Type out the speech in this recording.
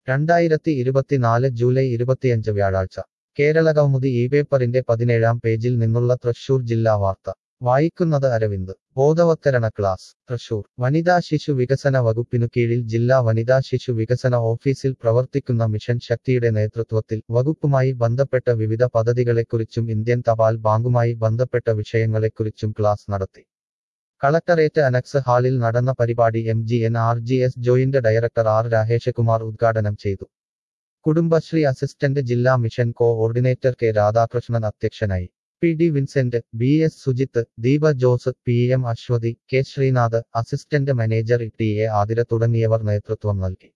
രണ്ടായിരത്തി ഇരുപത്തിനാല് ജൂലൈ ഇരുപത്തിയഞ്ച് വ്യാഴാഴ്ച കേരള കൗമുദി ഈ പേപ്പറിന്റെ പതിനേഴാം പേജിൽ നിന്നുള്ള തൃശൂർ ജില്ലാ വാർത്ത വായിക്കുന്നത് അരവിന്ദ് ബോധവത്കരണ ക്ലാസ് തൃശൂർ വനിതാ ശിശു വികസന വകുപ്പിനു കീഴിൽ ജില്ലാ വനിതാ ശിശു വികസന ഓഫീസിൽ പ്രവർത്തിക്കുന്ന മിഷൻ ശക്തിയുടെ നേതൃത്വത്തിൽ വകുപ്പുമായി ബന്ധപ്പെട്ട വിവിധ പദ്ധതികളെക്കുറിച്ചും ഇന്ത്യൻ തപാൽ ബാങ്കുമായി ബന്ധപ്പെട്ട വിഷയങ്ങളെക്കുറിച്ചും ക്ലാസ് നടത്തി കളക്ടറേറ്റ് അനക്സ് ഹാളിൽ നടന്ന പരിപാടി M G N R G S joint director R Rahesh Kumar ഉദ്ഘാടനം ചെയ്തു കുടുംബശ്രീ അസിസ്റ്റന്റ് ജില്ലാ മിഷൻ കോഓർഡിനേറ്റർ കെ രാധാകൃഷ്ണൻ അധ്യക്ഷനായി P D Vincent B S Sujith Deepa Jose P M Aswathi K Sreenath assistant manager T A Athira തുടങ്ങിയവർ നേതൃത്വം നൽകി